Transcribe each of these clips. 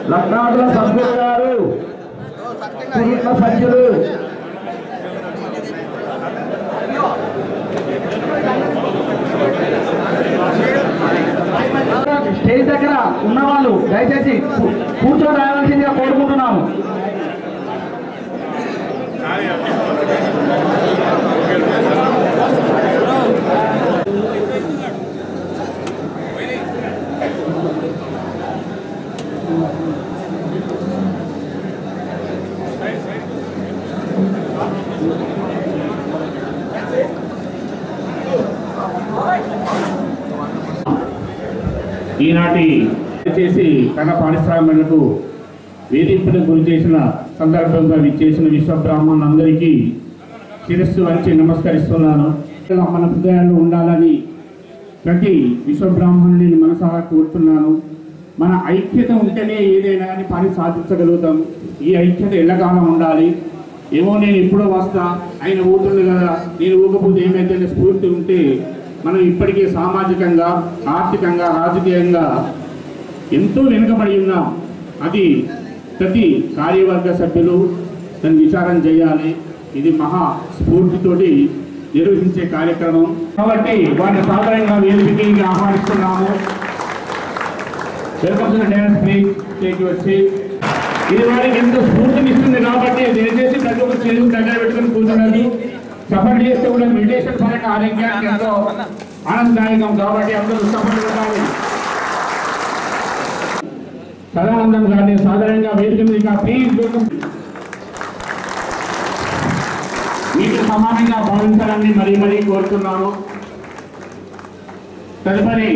లక్నాడుల సభ్యులు గారు పురుట్ల సభ్యులు స్టేజ్ దగ్గర ఉన్నవాళ్ళు దయచేసి కూ- కూర్చొని రావాల్సిందిగా కోరుకుంటున్నాము ఈనాటి చేసి కళ పారిశ్రామికలకు వేధింపులకు గురి చేసిన సందర్భంగా విచ్చేసిన విశ్వ బ్రాహ్మణులందరికీ శిరస్సు వంచి నమస్కరిస్తున్నాను మన హృదయాల్లో ఉండాలని ప్రతి విశ్వ బ్రాహ్మణుని మనసారా కోరుతున్నాను మన ఐక్యత ఉంటేనే ఏదైనా కానీ పని సాధించగలుగుతాం ఈ ఐక్యత ఎల్లకాలం ఉండాలి ఏమో నేను ఎప్పుడో వస్తా ఆయన ఊతుంది కదా నేను ఊకపోతే ఏమైతే స్ఫూర్తి ఉంటే మనం ఇప్పటికే సామాజికంగా ఆర్థికంగా రాజకీయంగా ఎంతో వెనుకబడి ఉన్నాం అది ప్రతి కార్యవర్గ సభ్యులు దాన్ని విచారం చేయాలి ఇది మహా స్ఫూర్తితోటి నిర్వహించే కార్యక్రమం కాబట్టి వారిని సాధారణంగా వేదికకి ఆహ్వానిస్తున్నాము welcome to dance please take వచ్చి ఇది వారికి ఎంతో స్ఫూర్తినిస్తుంది కాబట్టి దయచేసి ప్రతి ఒక్క చేతులు దగ్గర పెట్టుకుని కూర్చున్నది సఫర్ చేస్తే కూడా మెడిటేషన్ పరంగా ఆరోగ్యానికి ఎంతో ఆనందదాయకం కాబట్టి అందరూ సఫర్ పెట్టాలి సదానందం గారిని సాధారణంగా వేదిక మీద ప్లీజ్ వెల్కమ్ మీకు సమానంగా భావించాలని మరీ మరీ కోరుతున్నాను తదుపరి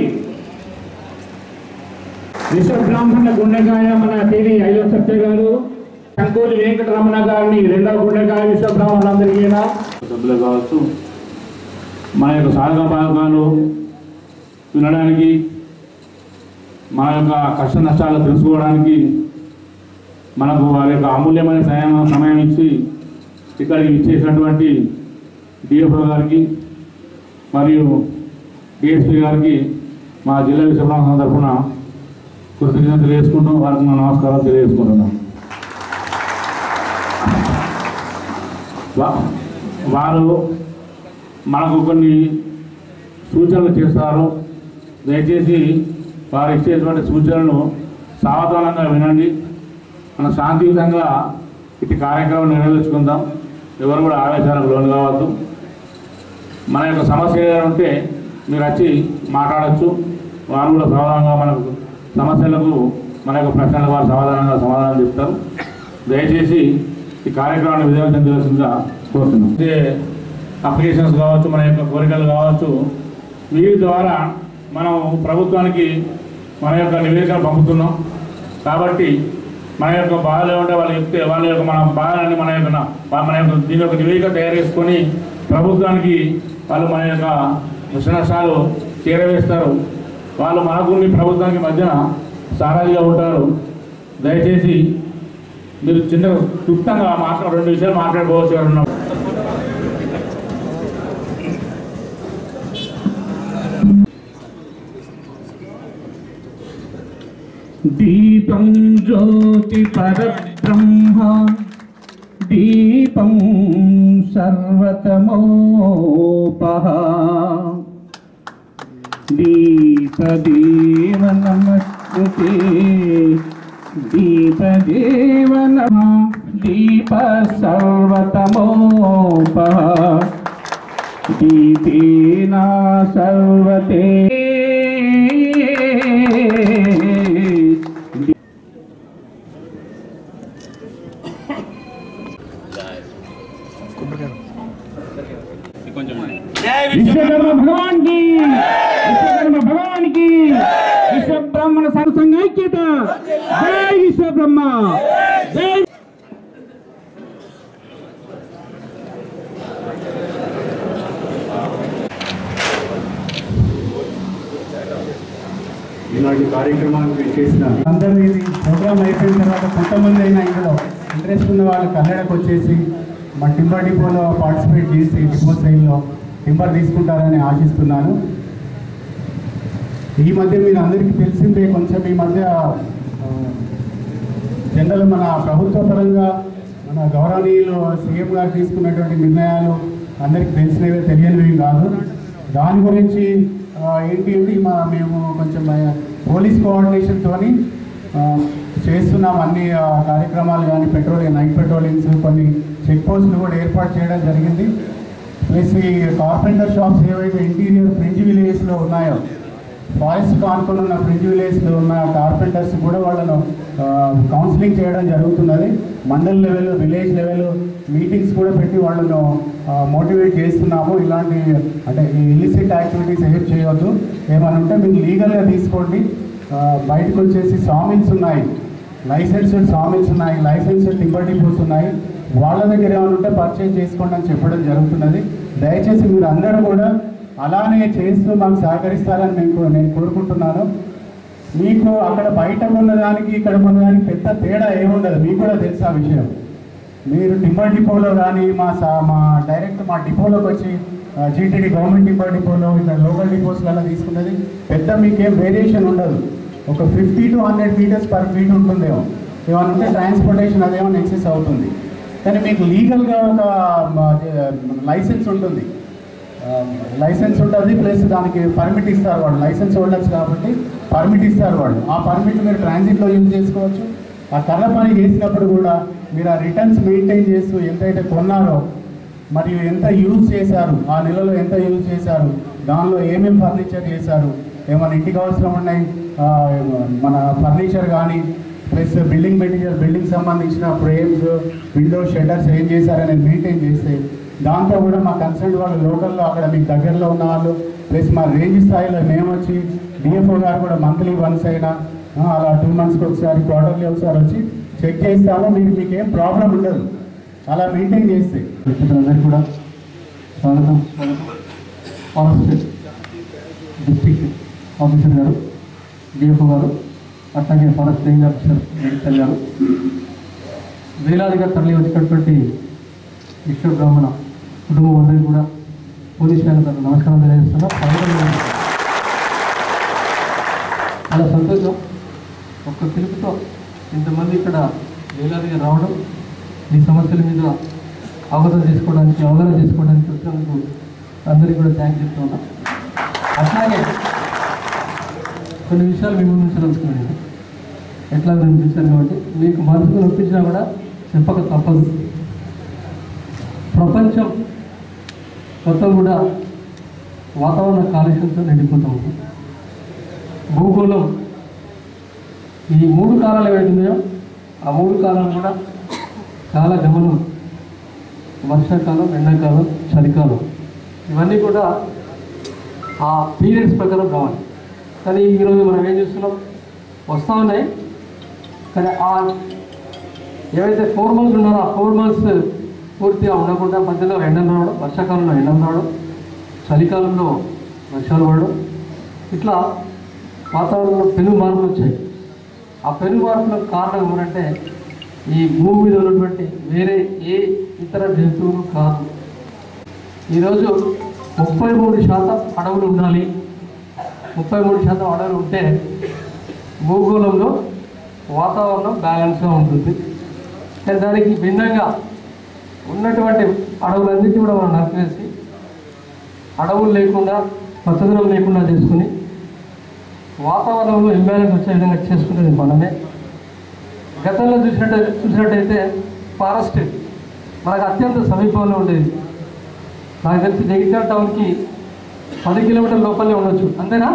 విశ్వ బ్రాహ్మణ గుండెకాయ మన పేరు ఐదో సత్య గారు కంకోలి వెంకటరమణ గారిని రెండవ గుండెకాయ విశ్వ బ్రాహ్మణులందరికీ సభ్యులు కావచ్చు మన యొక్క సాధక భాగాలు వినడానికి మన యొక్క కష్ట నష్టాలు తెలుసుకోవడానికి మనకు వారి యొక్క అమూల్యమైన సమయం సమయం ఇచ్చి ఇక్కడికి ఇచ్చేసినటువంటి డిఎఫ్ఓ గారికి మరియు డిఎస్పీ గారికి మా జిల్లా విశ్వబ్రాహ్మణ తరఫున కృతజ్ఞత తెలియజేసుకుంటూ వారికి నా నమస్కారాలు తెలియజేసుకుంటున్నాం వా- వారు మనకు కొన్ని సూచనలు చేస్తారు దయచేసి వారు ఇచ్చేటువంటి సూచనలను సావధానంగా వినండి మనం శాంతియుతంగా ఇటు కార్యక్రమం నిర్వహించుకుందాం ఎవరు కూడా ఆవేశాలకు లోను కావద్దు మన యొక్క సమస్య ఏదైనా ఉంటే మీరు వచ్చి మాట్లాడచ్చు వారు కూడా సమాధానంగా మనకు సమస్యలకు మన యొక్క ప్రశ్నలకు వారు సమాధానంగా సమాధానం చెప్తారు దయచేసి ఈ కార్యక్రమాన్ని విజయవంతం చేయాల్సిందిగా కోరుతున్నాం ఇదే అప్లికేషన్స్ కావచ్చు మన యొక్క కోరికలు కావచ్చు వీటి ద్వారా మనం ప్రభుత్వానికి మన యొక్క నివేదిక పంపుతున్నాం కాబట్టి మన యొక్క బాధలు ఏమంటే వాళ్ళు చెప్తే వాళ్ళ యొక్క మన బాధలన్నీ మన యొక్క మన యొక్క దీని యొక్క నివేదిక తయారు చేసుకొని ప్రభుత్వానికి వాళ్ళు మన యొక్క నష్టాలు చేరవేస్తారు వాళ్ళు మనకు మీ ప్రభుత్వానికి మధ్యన సారాదిగా ఉంటారు దయచేసి మీరు చిన్న క్లుప్తంగా మాట్లాడ రెండు విషయాలు మాట్లాడుకోవచ్చు ఎవరన్నా దీపం జ్యోతి పరబ్రహ్మ దీపం సర్వతమోపహ దీపదేవ నమస్తే దీపదేవ నమ దీప సర్వతమోపహ దీపేనా సర్వతే విశ్వకర్మ భగవాన్ కి విశ్వకర్మ భగవాన్ కి విశ్వ బ్రాహ్మణ సంఘ ఐక్యత జై విశ్వ బ్రహ్మ జై ఈనాటి కార్యక్రమానికి చేసిన అందరినీ ప్రోగ్రామ్ అయిపోయిన తర్వాత కొంతమంది అయినా ఇందులో ఇంట్రెస్ట్ ఉన్న వాళ్ళు కన్నడకు వచ్చేసి మా టింబర్ డిపోలో పార్టిసిపేట్ చేసి డిపో సైన్లో టింబర్ తీసుకుంటారని ఆశిస్తున్నాను ఈ మధ్య మీరు అందరికీ తెలిసిందే కొంచెం ఈ మధ్య ఆ, జనరల్ మన ప్రభుత్వ పరంగా మన గౌరవనీయులు సీఎం గారు తీసుకున్నటువంటి నిర్ణయాలు అందరికీ తెలిసినవే తెలియనివి కాదు దాని గురించి ఆ, ఏంటి అంటే మా మేము కొంచెం ఆ, పోలీస్ కోఆర్డినేషన్తోని చేస్తున్నాం అన్ని ఆ, కార్యక్రమాలు కానీ పెట్రోలింగ్ నైట్ పెట్రోలింగ్స్ కొన్ని చెక్ పోస్టులు కూడా ఏర్పాటు చేయడం జరిగింది ప్లస్ ఈ కార్పెంటర్ షాప్స్ ఏవైతే ఇంటీరియర్ ఫ్రింజ్ విలేజెస్లో ఉన్నాయో ఫారెస్ట్ కానుకొని ఉన్న ఫ్రింజ్ విలేజ్లో ఉన్న కార్పెంటర్స్ కూడా వాళ్ళను ఆ, కౌన్సిలింగ్ చేయడం జరుగుతున్నది mandal level village level meetings కూడా పెట్టి వాళ్ళను ఆ, మోటివేట్ చేస్తున్నాము ఇలాంటి అంటే ఈ ఇలిసిట్ యాక్టివిటీస్ ఏం చేయొద్దు ఏమైనా ఉంటే మీరు లీగల్గా తీసుకోండి ఆ, బయటకు వచ్చేసి సామిల్స్ ఉన్నాయి లైసెన్స్డ్ సామిల్స్ ఉన్నాయి లైసెన్స్డ్ టింబర్ డిపోస్ ఉన్నాయి వాళ్ళ దగ్గర ఏమైనా ఉంటే పర్చేజ్ చేసుకోండి అని చెప్పడం జరుగుతున్నది దయచేసి మీరు అందరూ కూడా అలానే చేస్తూ మాకు సహకరిస్తారని మేము నేను కోరుకుంటున్నాను మీకు అక్కడ బయట ఉన్నదానికి ఇక్కడ ఉన్నదానికి పెద్ద తేడా ఏముండదు మీకు కూడా తెలుసు ఆ విషయం మీరు టింబర్ డిపోలో కానీ మా సా మా డైరెక్ట్ మా డిపోలోకి వచ్చి జీటీడీ గవర్నమెంట్ టింబర్ డిపోలో ఇక్కడ లోకల్ డిపోస్లలో తీసుకున్నది పెద్ద మీకేం వేరియేషన్ ఉండదు ఒక fifty to hundred metres per feet ఉంటుందేమో ఏమైనా ఉంటే ట్రాన్స్పోర్టేషన్ అదేమో ఎక్సెస్ అవుతుంది కానీ మీకు లీగల్గా ఒక లైసెన్స్ ఉంటుంది లైసెన్స్ ఉంటుంది ప్లస్ దానికి పర్మిట్ ఇస్తారు వాళ్ళు లైసెన్స్ హోల్డర్స్ కాబట్టి పర్మిట్ ఇస్తారు వాళ్ళు ఆ పర్మిట్ మీరు ట్రాన్సిట్లో యూజ్ చేసుకోవచ్చు ఆ కర్ర పని చేసినప్పుడు కూడా మీరు ఆ రిటర్న్స్ మెయింటైన్ చేస్తూ ఎంతైతే కొన్నారో మరియు ఎంత యూజ్ చేశారు ఆ నెలలో ఎంత యూజ్ చేశారు దానిలో ఏమేమి ఫర్నిచర్ చేశారు ఏమైనా ఇంటికి అవసరం ఉన్నాయి ఆ, మన ఫర్నిచర్ కానీ ప్లస్ బిల్డింగ్ మెటీరియల్ బిల్డింగ్ సంబంధించిన ఫ్రేమ్స్ విండో షెటర్స్ ఏం చేశారనేది మెయింటైన్ చేస్తే దాంతో కూడా మా కన్సల్ట్ వాళ్ళు లోకల్లో అక్కడ మీకు దగ్గరలో ఉన్న వాళ్ళు ప్లస్ మా రేంజ్ స్థాయిలో మేము వచ్చి డిఎఫ్ఓ గారు కూడా మంత్లీ వన్స్ అయినా ఆ, అలా టూ మంత్స్కి ఒకసారి క్వార్టర్లీ ఒకసారి వచ్చి చెక్ చేస్తాము మీకు మీకు ఏం ప్రాబ్లం ఉండదు అలా మెయింటైన్ చేస్తే అందరికీ కూడా స్వాగతం ఫారెస్ట్ డిస్ట్రిక్ట్ ఆఫీసర్ గారు డిఎఫ్ఓ గారు అట్లాగే ఫారెస్ట్ రేంజ్ ఆఫీసర్ మెడికల్ గారు వేలాదిగా తరలి వచ్చినటువంటి విశ్వ బ్రాహ్మణ కుటుంబం అందరికీ కూడా పోలీస్ శాఖ నమస్కారం తెలియజేస్తున్నా స్వాగతం చాలా సంతోషం ఒక్క పిలుపుతో ఇంతమంది ఇక్కడ వేలాదిగా రావడం ఈ సమస్యల మీద అవగాహన చేసుకోవడానికి అవగాహన చేసుకోవడానికి వచ్చినందుకు అందరికీ కూడా థ్యాంక్స్ చెప్తున్నా అట్లాగే కొన్ని విషయాలు మీ ముందు ఉంచదలుచుకున్నాను ఎట్లా నేను చూశాను కాబట్టి మీకు మనసుకు నొప్పించినా కూడా చెప్పక తప్పదు ప్రపంచం మొత్తం కూడా వాతావరణ కాలుష్యంతో నిండిపోతూ ఉంది భూగోళం ఈ మూడు కాలాలు ఏవైతే ఉన్నాయో ఆ మూడు కాలాలు కూడా చాలా గమనం వర్షాకాలం ఎండాకాలం చలికాలం ఇవన్నీ కూడా ఆ పీరియడ్స్ ప్రకారం రావాలి కానీ ఈరోజు మనం ఏం చేస్తున్నాం వస్తూ ఉన్నాయి కానీ ఆ ఏవైతే ఫోర్ మంత్స్ ఉన్నారో ఆ ఫోర్ మంత్స్ పూర్తిగా ఉండకుండా మధ్యలో ఎండలు రావడం వర్షాకాలంలో ఎండలు రావడం చలికాలంలో వర్షాలు పడడం ఇట్లా వాతావరణంలో పెను మార్పులు వచ్చాయి ఆ పెను మార్పులకు కారణం ఏమంటే ఈ భూమి మీద ఉన్నటువంటి వేరే ఏ ఇతర జంతువులు కాదు ఈరోజు ముప్పై మూడు శాతం అడవులు ఉండాలి ముప్పై మూడు శాతం అడవులు ఉంటే భూగోళంలో వాతావరణం బ్యాలెన్స్గా ఉంటుంది కానీ దానికి భిన్నంగా ఉన్నటువంటి అడవులన్నిటి కూడా మనం నరికివేసి అడవులు లేకుండా పచ్చదనం లేకుండా చేసుకుని వాతావరణంలో ఇంబ్యాలెన్స్ వచ్చే విధంగా చేసుకునేది మనమే గతంలో చూసినట్టు చూసినట్టయితే ఫారెస్ట్ మనకు అత్యంత సమీపంలో ఉండేది నాకు తెలిసి జగిత్యాల టౌన్కి పది కిలోమీటర్ల లోపలే ఉండొచ్చు అంతేనా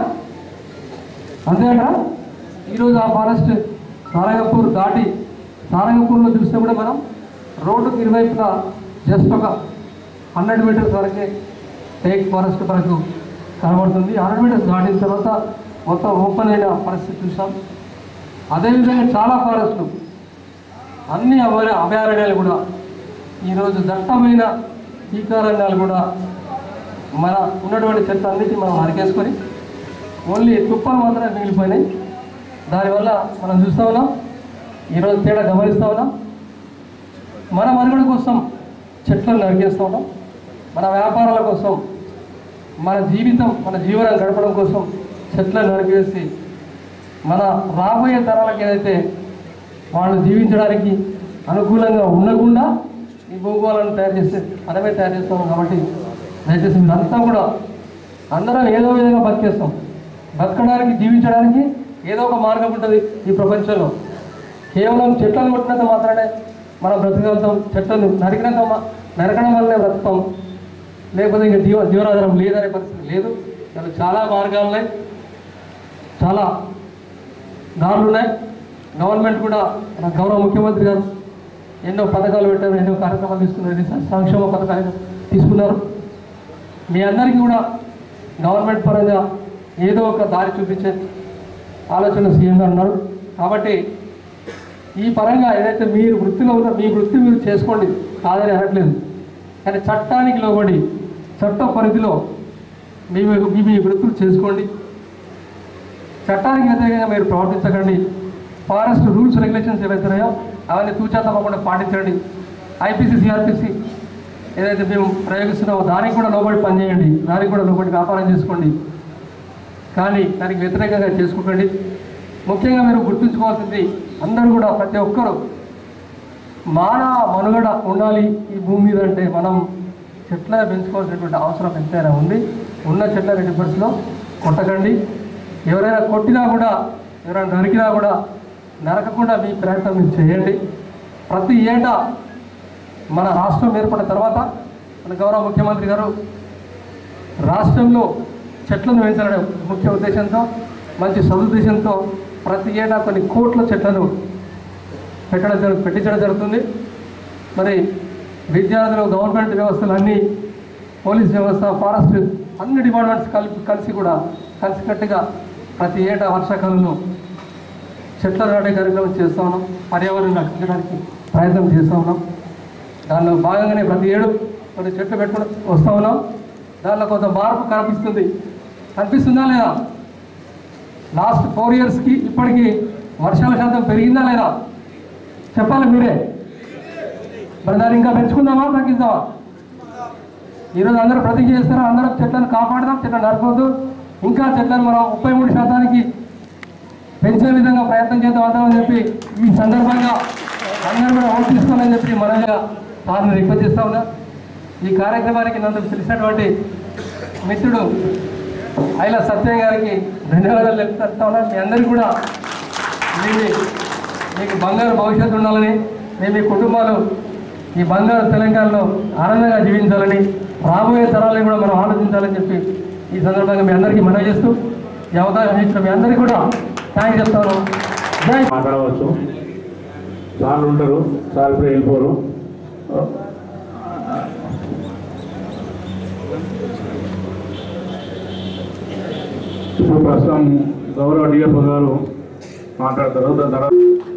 అంతేనా ఈరోజు ఆ ఫారెస్ట్ సారంగపూర్ దాటి సారంగపూర్లో చూస్తే కూడా మనం రోడ్డుకి ఇరువైపులా జస్ట్ ఒక హండ్రెడ్ మీటర్స్ వరకే టేక్ ఫారెస్ట్ వరకు కనబడుతుంది హండ్రెడ్ మీటర్స్ దాటిన తర్వాత మొత్తం ఓపెన్ అయిన పరిస్థితి చూసాం అదేవిధంగా చాలా ఫారెస్ట్లు అన్ని అభయ అభయారణ్యాలు కూడా ఈరోజు దట్టమైన టీకారణ్యాలు కూడా మన ఉన్నటువంటి చెత్త అన్నిటి మనం నరికేసుకొని ఓన్లీ తుప్పలు మాత్రమే మిగిలిపోయినాయి దానివల్ల మనం చూస్తూ ఉన్నాం ఈరోజు తేడా గమనిస్తూ ఉన్నాం మన మనుగడ కోసం చెట్లను నరికేస్తూ ఉన్నాం మన వ్యాపారాల కోసం మన జీవితం మన జీవనం గడపడం కోసం చెట్లను నరికేసి మన రాబోయే తరాలకు ఏదైతే వాళ్ళు జీవించడానికి అనుకూలంగా ఉండకుండా ఈ భూగోళాలను తయారు చేస్తే మనమే తయారు చేస్తాం కాబట్టి దయచేసి మీరంతా కూడా అందరం ఏదో విధంగా బతికేస్తాం బతకడానికి జీవించడానికి ఏదో ఒక మార్గం ఉంటుంది ఈ ప్రపంచంలో కేవలం చెట్లను కొట్టినంత మాత్రమే మనం బ్రతకగలుగుతాం చెట్లను నరికినంత మా- నరకడం వల్లనే బ్రతుకుతాం లేకపోతే ఇంకా జీవ జీవనాధారం లేదనే పరిస్థితి లేదు ఇలా చాలా మార్గాలు ఉన్నాయి చాలా దారులు ఉన్నాయి గవర్నమెంట్ కూడా మన గౌరవ ముఖ్యమంత్రి గారు ఎన్నో పథకాలు పెట్టారు ఎన్నో కార్యక్రమాలు తీసుకున్నారు ఎన్నో సంక్షేమ పథకాలు తీసుకున్నారు మీ అందరికీ కూడా గవర్నమెంట్ పరంగా ఏదో ఒక దారి చూపించే ఆలోచన సీఎం గారు ఉన్నారు కాబట్టి ఈ పరంగా ఏదైతే మీరు వృత్తిలో ఉన్నారో మీ వృత్తి మీరు చేసుకోండి కాదని అనట్లేదు కానీ చట్టానికి లోబడి చట్ట పరిధిలో మీ మీ మీ వృత్తులు చేసుకోండి చట్టానికి వ్యతిరేకంగా మీరు ప్రవర్తించకండి ఫారెస్ట్ రూల్స్ రెగ్యులేషన్స్ ఏవైతున్నాయో అవన్నీ తూచా తప్పకుండా పాటించండి ఐపీసీ సిఆర్పిసి ఏదైతే మేము ప్రయోగిస్తున్నామో దానికి కూడా లోబడి పనిచేయండి దానికి కూడా లోబడి వ్యాపారం చేసుకోండి కానీ దానికి వ్యతిరేకంగా చేసుకోకండి ముఖ్యంగా మీరు గుర్తుంచుకోవాల్సింది అందరూ కూడా ప్రతి ఒక్కరూ మానవ మనుగడ ఉండాలి ఈ భూమి మీద అంటే మనం చెట్ల పెంచుకోవాల్సినటువంటి అవసరం ఎంతైనా ఉంది ఉన్న చెట్ల రిపర్స్లో కొట్టకండి ఎవరైనా కొట్టినా కూడా ఎవరైనా నరికినా కూడా నరకకుండా మీ ప్రయత్నం మీరు చేయండి ప్రతి ఏటా మన రాష్ట్రం ఏర్పడిన తర్వాత మన గౌరవ ముఖ్యమంత్రి గారు రాష్ట్రంలో చెట్లను పెంచాలనే ముఖ్య ఉద్దేశంతో మంచి సదుద్దేశంతో ప్రతి ఏటా కొన్ని కోట్ల చెట్లను పెట్టడం జరు పెట్టించడం జరుగుతుంది మరి విద్యార్థులు గవర్నమెంట్ వ్యవస్థలు అన్నీ పోలీస్ వ్యవస్థ ఫారెస్ట్ అన్ని డిపార్ట్మెంట్స్ కలిపి కలిసి కూడా కలిసికట్టుగా ప్రతి ఏటా వర్షాకాలంలో చెట్ల నాటే కార్యక్రమం చేస్తూ ఉన్నాం పర్యావరణం రక్షించడానికి ప్రయత్నం చేస్తూ ఉన్నాం దానిలో భాగంగానే ప్రతి ఏడు కొన్ని చెట్లు పెట్టుకుని వస్తూ ఉన్నాం దానిలో కొంత మార్పు కనిపిస్తుంది కనిపిస్తుందా లేదా లాస్ట్ ఫోర్ ఇయర్స్కి ఇప్పటికీ వర్షాల శాతం పెరిగిందా లేదా చెప్పాలి మీరే మరి దాన్ని ఇంకా పెంచుకుందామా తగ్గిద్దామా ఈరోజు అందరూ ప్రతిజ్ఞ చేస్తారా అందరం చెట్లను కాపాడదాం చెట్లను నరకొద్దు ఇంకా చెట్లను మనం ముప్పై మూడు శాతానికి పెంచే విధంగా ప్రయత్నం చేద్దాం అందామని చెప్పి ఈ సందర్భంగా అందరూ కూడా ఓటు తీసుకోవాలని చెప్పి మనగా వారిని రిక్వెస్ట్ చేస్తా ఉన్నా ఈ కార్యక్రమానికి నన్ను పిలిచినటువంటి మిత్రుడు ఐల సత్యం గారికి ధన్యవాదాలు తెలుపుతా ఉన్నా మీ అందరికీ కూడా మీ మీకు బంగారు భవిష్యత్తు ఉండాలని మేము మీ కుటుంబాలు ఈ బంగారు తెలంగాణలో ఆనందంగా జీవించాలని రాబోయే తరాలను కూడా మనం ఆలోచించాలని చెప్పి ఈ సందర్భంగా మీ అందరికీ మనవి చేస్తూ ఈ అవకాశం ఇచ్చిన మీ అందరికీ కూడా థ్యాంక్ చెప్తాను జై మాట్లాడవచ్చు సార్లు ఉంటారు సార్ ఇప్పుడు వెళ్ళిపోరు ఇప్పుడు ప్రస్తుతం గౌరవ డిఎఫ్ఓ గారు మాట్లాడతారు దాని తర్వాత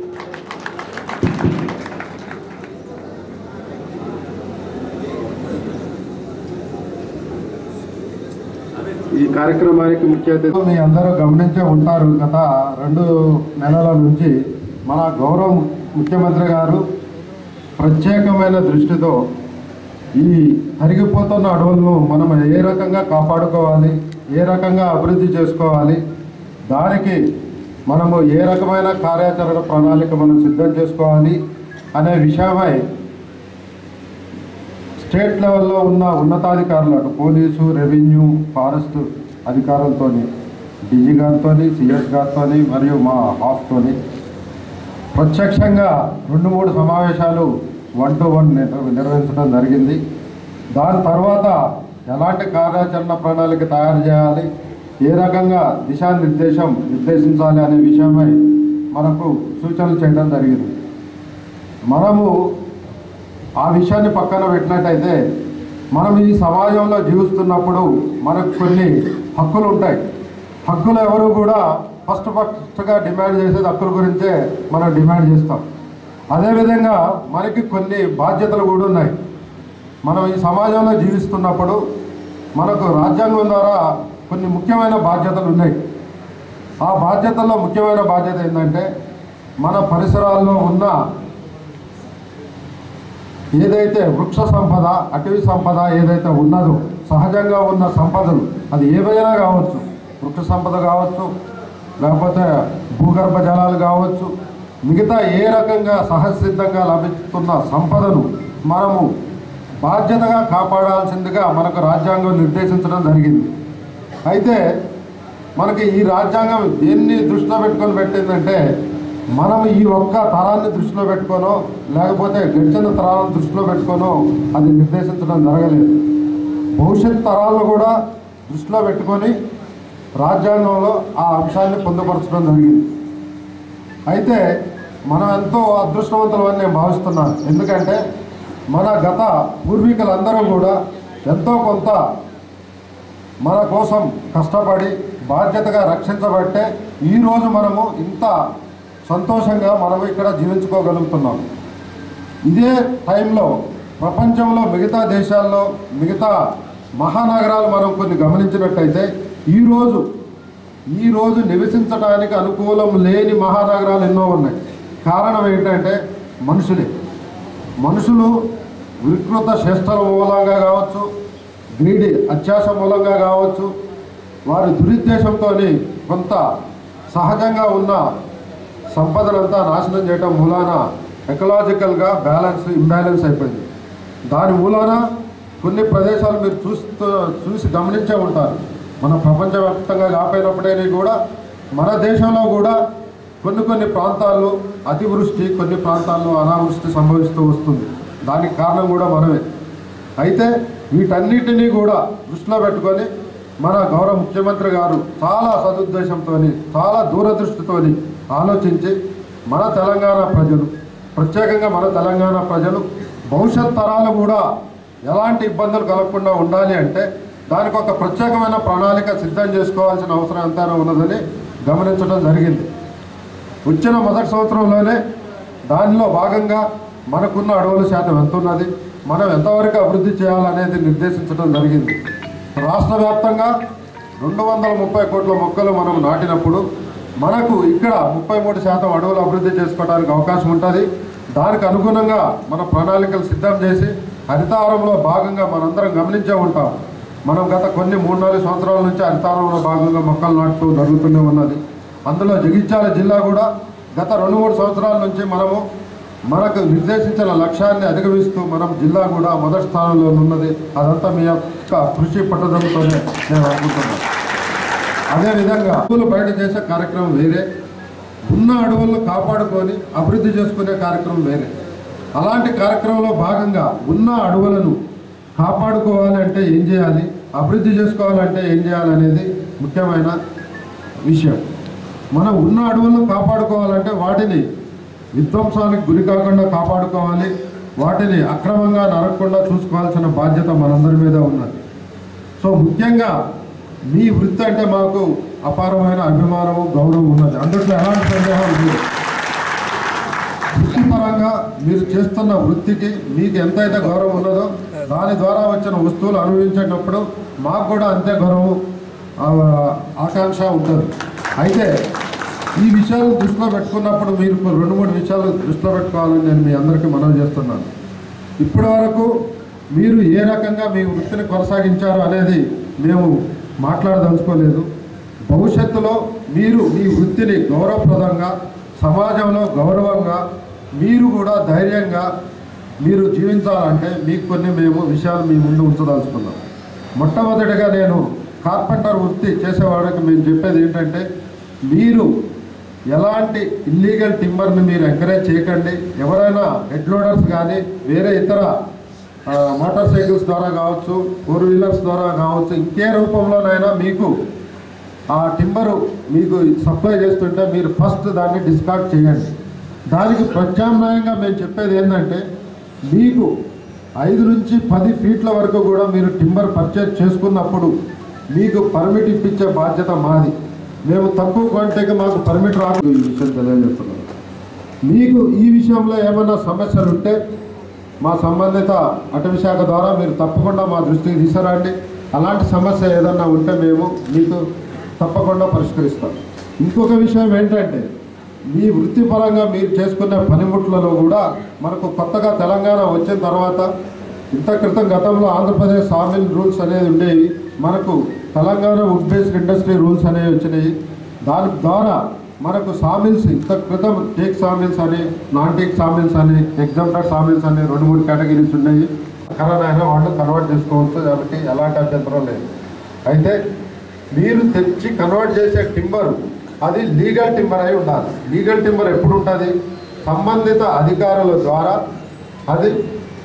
ఈ కార్యక్రమానికి ముఖ్య అతిథి మీ అందరూ గమనించే ఉంటారు గత రెండు నెలల నుంచి మన గౌరవ ముఖ్యమంత్రి గారు ప్రత్యేకమైన దృష్టితో ఈ తరిగిపోతున్న అడవులను మనం ఏ రకంగా కాపాడుకోవాలి ఏ రకంగా అభివృద్ధి చేసుకోవాలి దానికి మనము ఏ రకమైన కార్యాచరణ ప్రణాళిక మనం సిద్ధం చేసుకోవాలి అనే విషయమై స్టేట్ లెవెల్లో ఉన్న ఉన్నతాధికారులు అటు పోలీసు రెవెన్యూ ఫారెస్ట్ అధికారులతో డీజీ గారితో సిఎస్ గారితో మరియు మా హాఫ్తో ప్రత్యక్షంగా రెండు మూడు సమావేశాలు వన్ టు వన్ నిర్వహించడం జరిగింది దాని తర్వాత ఎలాంటి కార్యాచరణ ప్రణాళిక తయారు చేయాలి ఏ రకంగా దిశానిర్దేశం నిర్దేశించాలి అనే విషయమై మనకు సూచనలు చేయడం జరిగింది మనము ఆ విషయాన్ని పక్కన పెట్టినట్టయితే మనం ఈ సమాజంలో జీవిస్తున్నప్పుడు మనకు కొన్ని హక్కులు ఉంటాయి హక్కులు ఎవరు కూడా ఫస్ట్ ఫస్ట్గా డిమాండ్ చేసేది హక్కుల గురించే మనం డిమాండ్ చేస్తాం అదేవిధంగా మనకి కొన్ని బాధ్యతలు కూడా ఉన్నాయి మనం ఈ సమాజంలో జీవిస్తున్నప్పుడు మనకు రాజ్యాంగం ద్వారా కొన్ని ముఖ్యమైన బాధ్యతలు ఉన్నాయి ఆ బాధ్యతల్లో ముఖ్యమైన బాధ్యత ఏంటంటే మన పరిసరాల్లో ఉన్న ఏదైతే వృక్ష సంపద అటవీ సంపద ఏదైతే ఉన్నదో సహజంగా ఉన్న సంపదలు అది ఏవైనా కావచ్చు వృక్ష సంపద కావచ్చు లేకపోతే భూగర్భ జలాలు కావచ్చు మిగతా ఏ రకంగా సహజసిద్ధంగా లభిస్తున్న సంపదను మనము బాధ్యతగా కాపాడాల్సిందిగా మనకు రాజ్యాంగం నిర్దేశించడం జరిగింది అయితే మనకి ఈ రాజ్యాంగం దేన్ని దృష్టిలో పెట్టుకొని పెట్టిందంటే మనం ఈ ఒక్క తరాన్ని దృష్టిలో పెట్టుకోనో లేకపోతే గడిచిన తరాలను దృష్టిలో పెట్టుకోనో అది నిర్దేశించడం జరగలేదు భవిష్యత్ తరాలను కూడా దృష్టిలో పెట్టుకొని రాజ్యాంగంలో ఆ అంశాన్ని పొందుపరచడం జరిగింది అయితే మనం ఎంతో అదృష్టవంతులమని నేను భావిస్తున్నాను ఎందుకంటే మన గత పూర్వీకులందరూ కూడా ఎంతో కొంత మన కోసం కష్టపడి బాధ్యతగా రక్షించబట్టే ఈరోజు మనము ఇంత సంతోషంగా మనము ఇక్కడ జీవించుకోగలుగుతున్నాం ఇదే టైంలో ప్రపంచంలో మిగతా దేశాల్లో మిగతా మహానగరాలు మనం కొన్ని గమనించినట్టయితే ఈరోజు ఈరోజు నివసించడానికి అనుకూలం లేని మహానగరాలు ఎన్నో ఉన్నాయి కారణం ఏంటంటే మనుషులే మనుషులు వికృత చేష్టల మూలంగా కావచ్చు గ్రీడి అత్యాశ మూలంగా కావచ్చు వారి దురుద్దేశంతో కొంత సహజంగా ఉన్న సంపదనంతా నాశనం చేయటం మూలాన ఎకలాజికల్గా బ్యాలెన్స్ ఇంబ్యాలెన్స్ అయిపోయింది దాని మూలాన కొన్ని ప్రదేశాలు మీరు చూస్తూ చూసి గమనించే ఉంటారు మన ప్రపంచవ్యాప్తంగా కాపోయినప్పుడే కూడా మన దేశంలో కూడా కొన్ని కొన్ని ప్రాంతాల్లో అతివృష్టి కొన్ని ప్రాంతాల్లో అనావృష్టి సంభవిస్తూ వస్తుంది దానికి కారణం కూడా మనమే అయితే వీటన్నిటినీ కూడా దృష్టిలో పెట్టుకొని మన గౌరవ ముఖ్యమంత్రి గారు చాలా సదుద్దేశంతో చాలా దూరదృష్టితో ఆలోచించి మన తెలంగాణ ప్రజలు ప్రత్యేకంగా మన తెలంగాణ ప్రజలు భవిష్యత్ తరాలు కూడా ఎలాంటి ఇబ్బందులు కలగకుండా ఉండాలి అంటే దానికి ఒక ప్రత్యేకమైన ప్రణాళిక సిద్ధం చేసుకోవాల్సిన అవసరం ఎంతైనా ఉన్నదని గమనించడం జరిగింది వచ్చిన మొదటి సంవత్సరంలోనే దానిలో భాగంగా మనకున్న అడవుల శాతం ఎంత ఉన్నది మనం ఎంతవరకు అభివృద్ధి చేయాలనేది నిర్దేశించడం జరిగింది రాష్ట్ర వ్యాప్తంగా రెండు వందల ముప్పై కోట్ల మొక్కలు మనం నాటినప్పుడు మనకు ఇక్కడ ముప్పై మూడు శాతం అడవులు అభివృద్ధి చేసుకోవడానికి అవకాశం ఉంటుంది దానికి అనుగుణంగా మన ప్రణాళికలు సిద్ధం చేసి హరితారంలో భాగంగా మనందరం గమనించే ఉంటాం మనం గత కొన్ని మూడు నాలుగు సంవత్సరాల నుంచి హరితారంలో భాగంగా మొక్కలు నాటుతూ జరుగుతూనే ఉన్నది అందులో జగిత్యాల జిల్లా కూడా గత రెండు మూడు సంవత్సరాల నుంచి మనము మనకు నిర్దేశించిన లక్ష్యాన్ని అధిగమిస్తూ మనం జిల్లా కూడా మొదటి స్థానంలో ఉన్నది అదంతా మీ యొక్క కృషి పట్టుదలతోనే నేను అనుకుంటున్నాను అదేవిధంగా అడవులు బయట చేసే కార్యక్రమం వేరే ఉన్న అడవులను కాపాడుకొని అభివృద్ధి చేసుకునే కార్యక్రమం వేరే అలాంటి కార్యక్రమంలో భాగంగా ఉన్న అడవులను కాపాడుకోవాలి అంటే ఏం చేయాలి అభివృద్ధి చేసుకోవాలంటే ఏం చేయాలి అనేది ముఖ్యమైన విషయం మనం ఉన్న అడవులను కాపాడుకోవాలంటే వాటిని విధ్వంసానికి గురి కాకుండా కాపాడుకోవాలి వాటిని అక్రమంగా నరకకుండా చూసుకోవాల్సిన బాధ్యత మనందరి మీద ఉన్నది సో ముఖ్యంగా మీ వృత్తి అంటే మాకు అపారమైన అభిమానము గౌరవం ఉన్నది అందుట్లో ఎలాంటి సందేహం లేదు వృత్తిపరంగా మీరు చేస్తున్న వృత్తికి మీకు ఎంతైతే గౌరవం ఉన్నదో దాని ద్వారా వచ్చిన వస్తువులు అనుభవించేటప్పుడు మాకు కూడా అంతే గౌరవం ఆ, ఆకాంక్ష ఉంటుంది అయితే ఈ విషయాలు దృష్టిలో పెట్టుకున్నప్పుడు మీరు రెండు మూడు విషయాలు దృష్టిలో పెట్టుకోవాలని నేను మీ అందరికీ మనవి చేస్తున్నాను ఇప్పటి వరకు మీరు ఏ రకంగా మీ వృత్తిని కొనసాగించారు అనేది మేము మాట్లాడదలుచుకోలేదు భవిష్యత్తులో మీరు మీ వృత్తిని గౌరవప్రదంగా సమాజంలో గౌరవంగా మీరు కూడా ధైర్యంగా మీరు జీవించాలంటే మీకు కొన్ని మేము విషయాలు మీ ముందు ఉంచదలుచుకున్నాం మొట్టమొదటిగా నేను కార్పెంటర్ వృత్తి చేసేవాడికి మేము చెప్పేది ఏంటంటే మీరు ఎలాంటి ఇల్లీగల్ టింబర్ని మీరు ఎంకరేజ్ చేయకండి ఎవరైనా హెడ్ లోడర్స్ కానీ వేరే ఇతర ఆ, మోటార్ సైకిల్స్ ద్వారా కావచ్చు ఫోర్ వీలర్స్ ద్వారా కావచ్చు ఇంకే రూపంలోనైనా మీకు ఆ టింబరు మీకు సప్లై చేస్తుంటే మీరు ఫస్ట్ దాన్ని డిస్కార్డ్ చేయండి దానికి ప్రత్యామ్నాయంగా మేము చెప్పేది ఏంటంటే మీకు ఐదు నుంచి పది ఫీట్ల వరకు కూడా మీరు టింబర్ పర్చేజ్ చేసుకున్నప్పుడు మీకు పర్మిట్ ఇప్పించే బాధ్యత మాది మేము తక్కువ క్వాంటిటీకి మాకు పర్మిట్ రాదు ఈ విషయం తెలియజేస్తున్నాం మీకు ఈ విషయంలో ఏమైనా సమస్యలు ఉంటే మా సంబంధిత అటవీ శాఖ ద్వారా మీరు తప్పకుండా మా దృష్టికి తీసుకురండి అలాంటి సమస్య ఏదన్నా ఉంటే మేము మీకు తప్పకుండా పరిష్కరిస్తాం ఇంకొక విషయం ఏంటంటే మీ వృత్తిపరంగా మీరు చేసుకునే పనిముట్లలో కూడా మనకు కొత్తగా తెలంగాణ వచ్చిన తర్వాత ఇంత క్రితం గతంలో ఆంధ్రప్రదేశ్ సామిల్ రూల్స్ అనేది ఉండేవి మనకు Telangana wood based industry rules అనేవి వచ్చినాయి దాని ద్వారా మనకు సామిల్స్ ఇంత క్రితం టేక్ సామిల్స్ అని నాన్ టేక్ సామిల్స్ అని ఎగ్జాంపుల్ సామిల్స్ అని రెండు మూడు కేటగిరీస్ ఉన్నాయి కరోనా అయినా వాళ్ళు కన్వర్ట్ చేసుకోవచ్చు దానికి ఎలాంటి అభ్యంతరం లేదు అయితే మీరు తెచ్చి కన్వర్ట్ చేసే టింబర్ అది లీగల్ టింబర్ అయి ఉండాలి లీగల్ టింబర్ ఎప్పుడు ఉంటుంది సంబంధిత అధికారుల ద్వారా అది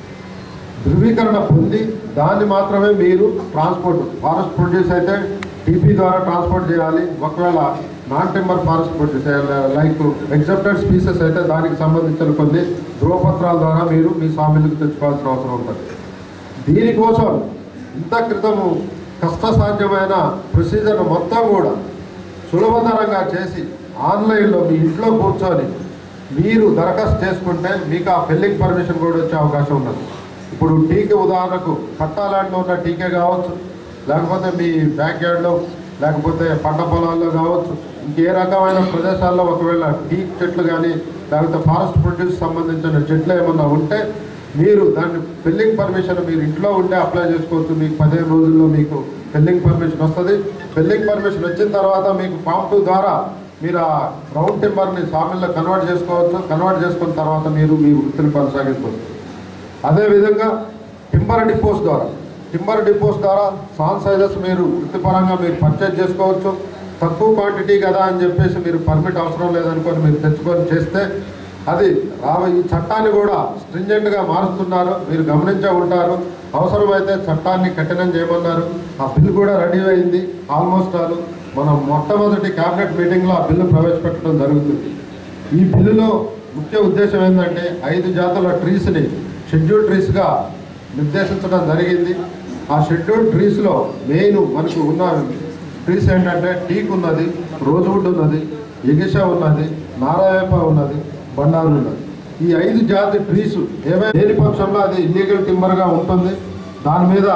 ధృవీకరణ పొంది దాన్ని మాత్రమే మీరు ట్రాన్స్పోర్ట్ ఫారెస్ట్ ప్రొడ్యూస్ అయితే టీపీ ద్వారా ట్రాన్స్పోర్ట్ చేయాలి ఒకవేళ non timber forest produce like exempted species అయితే దానికి సంబంధించిన కొన్ని ధ్రువపత్రాల ద్వారా మీరు మీ స్వామిలకు తెచ్చుకోవాల్సిన అవసరం ఉంటుంది దీనికోసం ఇంత క్రితము కష్టసాధ్యమైన ప్రొసీజర్ మొత్తం కూడా సులభతరంగా చేసి ఆన్లైన్లో మీ ఇంట్లో కూర్చొని మీరు దరఖాస్తు చేసుకుంటే మీకు ఆ ఫిల్లింగ్ పర్మిషన్ కూడా వచ్చే అవకాశం ఉన్నది ఇప్పుడు టీకే ఉదాహరణకు పట్టాలాండ్లో ఉన్న టీకే కావచ్చు లేకపోతే మీ బ్యాక్ యార్డ్లో లేకపోతే పంట పొలాల్లో కావచ్చు ఇంకే రకమైన ప్రదేశాల్లో ఒకవేళ టీ చెట్లు కానీ లేకపోతే ఫారెస్ట్ ప్రొడ్యూస్ సంబంధించిన చెట్లు ఏమన్నా ఉంటే మీరు దాన్ని ఫిల్లింగ్ పర్మిషన్ మీరు ఇంట్లో ఉంటే అప్లై చేసుకోవచ్చు మీకు పదిహేను రోజుల్లో మీకు ఫిల్లింగ్ పర్మిషన్ వస్తుంది ఫిల్లింగ్ పర్మిషన్ వచ్చిన తర్వాత మీకు ఫామ్ టూ ద్వారా మీరు ఆ రౌండ్ టింబర్ని సామిల్లో కన్వర్ట్ చేసుకోవచ్చు కన్వర్ట్ చేసుకున్న తర్వాత మీరు మీ వృత్తిని కొనసాగించవచ్చు అదేవిధంగా టింబర్ డిపోస్ ద్వారా టింబర్ డిపోస్ ద్వారా సాన్ సైజెస్ మీరు వృత్తిపరంగా మీరు పర్చేజ్ చేసుకోవచ్చు తక్కువ క్వాంటిటీ కదా అని చెప్పేసి మీరు పర్మిట్ అవసరం లేదనుకొని మీరు తెచ్చుకొని చేస్తే అది రావ ఈ చట్టాన్ని కూడా స్ట్రింజెంట్గా మారుస్తున్నారు మీరు గమనించే ఉంటారు అవసరమైతే చట్టాన్ని కఠినం చేయమన్నారు ఆ బిల్ కూడా రెడీ అయింది ఆల్మోస్ట్ ఆల్ మనం మొట్టమొదటి క్యాబినెట్ మీటింగ్లో ఆ బిల్లు ప్రవేశపెట్టడం జరుగుతుంది ఈ బిల్లులో ముఖ్య ఉద్దేశం ఏంటంటే ఐదు జాతుల ట్రీస్ని షెడ్యూల్ ట్రీస్గా నిర్దేశించడం జరిగింది ఆ షెడ్యూల్ ట్రీస్లో మెయిన్ మనకు ఉన్న ట్రీస్ ఏంటంటే టీక్ ఉన్నది రోజ్వుడ్ ఉన్నది ఎగిష ఉన్నది నారాయప ఉన్నది బండారు ఉన్నది ఈ ఐదు జాతి ట్రీస్ ఏవైనా లేని పక్షంలో అది ఇల్లీగల్ టింబర్గా ఉంటుంది దాని మీద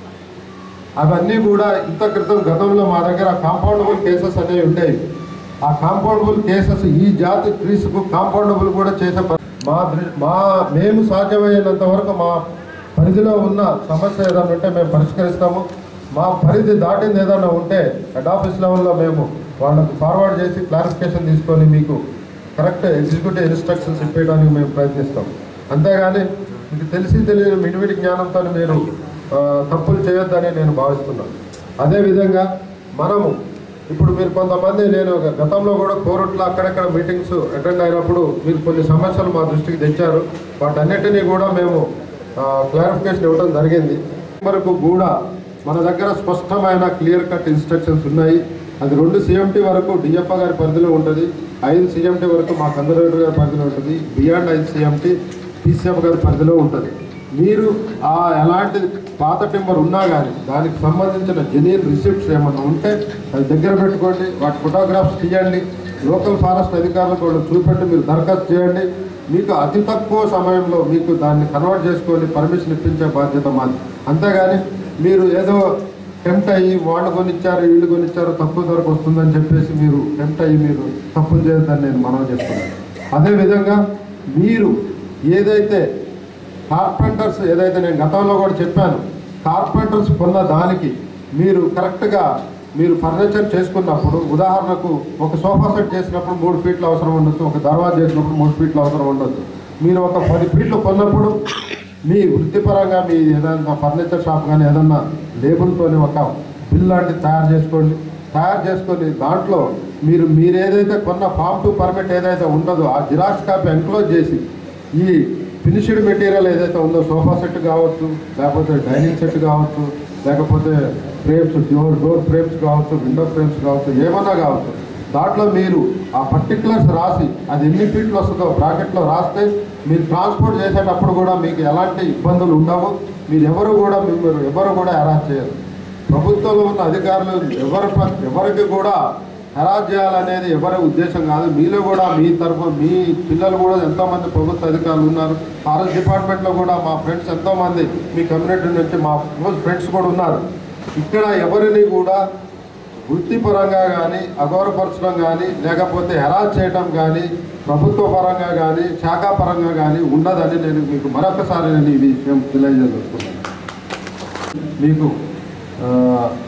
అవన్నీ కూడా ఇంత క్రితం గతంలో మా దగ్గర కాంపౌండబుల్ కేసెస్ అనేవి ఉండేవి ఆ కాంపౌండబుల్ కేసెస్ ఈ జాతి ట్రీస్కు కాంపౌండబుల్ కూడా చేసే ప- మా దృ- మా మేము సాధ్యమైనంత వరకు మా పరిధిలో ఉన్న సమస్య ఏదైనా ఉంటే మేము పరిష్కరిస్తాము మా పరిధి దాటింది ఏదైనా ఉంటే హెడ్ ఆఫీస్ లెవెల్లో మేము వాళ్ళకి ఫార్వర్డ్ చేసి క్లారిఫికేషన్ తీసుకొని మీకు కరెక్ట్ ఎగ్జిక్యూటివ్ ఇన్స్ట్రక్షన్స్ ఇప్పేయడానికి మేము ప్రయత్నిస్తాం అంతేగాని మీకు తెలిసి తెలియని మిడిమిడి జ్ఞానంతో మీరు ఆ, తప్పులు చేయొద్దని నేను భావిస్తున్నాను అదేవిధంగా మనము ఇప్పుడు మీరు కొంతమంది నేను గతంలో కూడా కోరుట్ల అక్కడక్కడ మీటింగ్స్ అటెండ్ అయినప్పుడు మీరు కొన్ని సమస్యలు మా దృష్టికి తెచ్చారు వాటన్నిటినీ కూడా మేము క్లారిఫికేషన్ ఇవ్వడం జరిగింది వరకు కూడా మన దగ్గర స్పష్టమైన క్లియర్ కట్ ఇన్స్ట్రక్షన్స్ ఉన్నాయి అది రెండు సిఎంటీ వరకు డిఎఫ్ఓ గారి పరిధిలో ఉంటుంది ఐదు సిఎంటీ వరకు మా కన్జర్వేటర్ గారి పరిధిలో ఉంటుంది బియాండ్ ఐదు సిఎంటీ పీసీఎఫ్ గారి పరిధిలో ఉంటుంది మీరు ఆ ఎలాంటి పాత టింబర్ ఉన్నా కానీ దానికి సంబంధించిన జెన్యున్ రిసిప్ట్స్ ఏమన్నా ఉంటే అది దగ్గర పెట్టుకోండి వాటి ఫోటోగ్రాఫ్స్ తీయండి లోకల్ ఫారెస్ట్ అధికారులకు కూడా చూపెట్టి మీరు దరఖాస్తు చేయండి మీకు అతి తక్కువ సమయంలో మీకు దాన్ని కన్వర్ట్ చేసుకొని పర్మిషన్ ఇప్పించే బాధ్యత మాది అంతేగాని మీరు ఏదో టెంప్ట్ అయ్యి వాళ్ళు కొనిచ్చారు వీళ్ళు కొనిచ్చారు తక్కువ ధరకు వస్తుందని చెప్పేసి మీరు టెంప్ట్ అయ్యి మీరు తప్పులు చేయొద్దని నేను మనవి చేస్తున్నాను అదేవిధంగా మీరు ఏదైతే కార్పెంటర్స్ ఏదైతే నేను గతంలో కూడా చెప్పాను కార్పెంటర్స్ కొన్న దానికి మీరు కరెక్ట్గా మీరు ఫర్నిచర్ చేసుకున్నప్పుడు ఉదాహరణకు ఒక సోఫా సెట్ చేసినప్పుడు మూడు ఫీట్లు అవసరం ఉండొచ్చు ఒక దర్వాజా చేసినప్పుడు మూడు ఫీట్లు అవసరం ఉండొచ్చు మీరు ఒక పది ఫీట్లు కొన్నప్పుడు మీ వృత్తిపరంగా మీ ఏదైనా ఫర్నిచర్ షాప్ కానీ ఏదన్నా లేబుల్తోని ఒక బిల్ లాంటిది తయారు చేసుకోండి తయారు చేసుకొని దాంట్లో మీరు మీరు ఏదైతే కొన్న ఫామ్ టు పర్మిట్ ఏదైతే ఉండదో ఆ జిరాక్స్ కాపీ ఎంక్లోజ్ చేసి ఈ ఫినిష్డ్ మెటీరియల్ ఏదైతే ఉందో సోఫా సెట్ కావచ్చు లేకపోతే డైనింగ్ సెట్ కావచ్చు లేకపోతే ఫ్రేమ్స్ డోర్ డోర్ ఫ్రేమ్స్ కావచ్చు విండో ఫ్రేమ్స్ కావచ్చు ఏమన్నా కావచ్చు దాంట్లో మీరు ఆ పర్టికులర్స్ రాసి అది ఎన్ని ఫీట్లు వస్తుందో బ్రాకెట్లో రాస్తే మీరు ట్రాన్స్పోర్ట్ చేసేటప్పుడు కూడా మీకు ఎలాంటి ఇబ్బందులు ఉండవు మీరు ఎవరు కూడా మీరు ఎవరు కూడా హెరాస్ చేయరు ప్రభుత్వంలో ఉన్న అధికారులు ఎవరి ప- ఎవరికి కూడా హెరాస్ చేయాలనేది ఎవరి ఉద్దేశం కాదు మీలో కూడా మీ తరఫు మీ పిల్లలు కూడా ఎంతోమంది ప్రభుత్వ అధికారులు ఉన్నారు ఫారెస్ట్ డిపార్ట్మెంట్లో కూడా మా ఫ్రెండ్స్ ఎంతోమంది మీ కమ్యూనిటీ నుంచి మా క్లోజ్ ఫ్రెండ్స్ కూడా ఉన్నారు ఇక్కడ ఎవరిని కూడా వృత్తిపరంగా కానీ అగౌరవపరచడం కానీ లేకపోతే హెరాస్ చేయడం కానీ ప్రభుత్వ పరంగా కానీ శాఖాపరంగా కానీ ఉండదని నేను మీకు మరొకసారి నేను ఈ విషయం తెలియజేసుకున్నాను మీకు ఆ,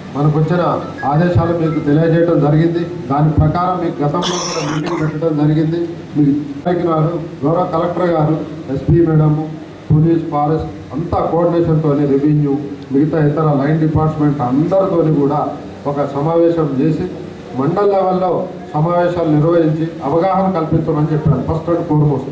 మనకు వచ్చిన ఆదేశాలు మీకు తెలియజేయడం జరిగింది దాని ప్రకారం మీకు గతంలో కూడా మీటింగ్ పెట్టడం జరిగింది మీకు నాయకులు గౌరవ కలెక్టర్ గారు ఎస్పీ మేడము పోలీస్ ఫారెస్ట్ అంతా కోఆర్డినేషన్తో రెవెన్యూ మిగతా ఇతర లైన్ డిపార్ట్మెంట్ అందరితోని కూడా ఒక సమావేశం చేసి మండల లెవెల్లో సమావేశాలు నిర్వహించి అవగాహన కల్పించమని చెప్పారు ఫస్ట్ అండ్ ఫోర్మోస్ట్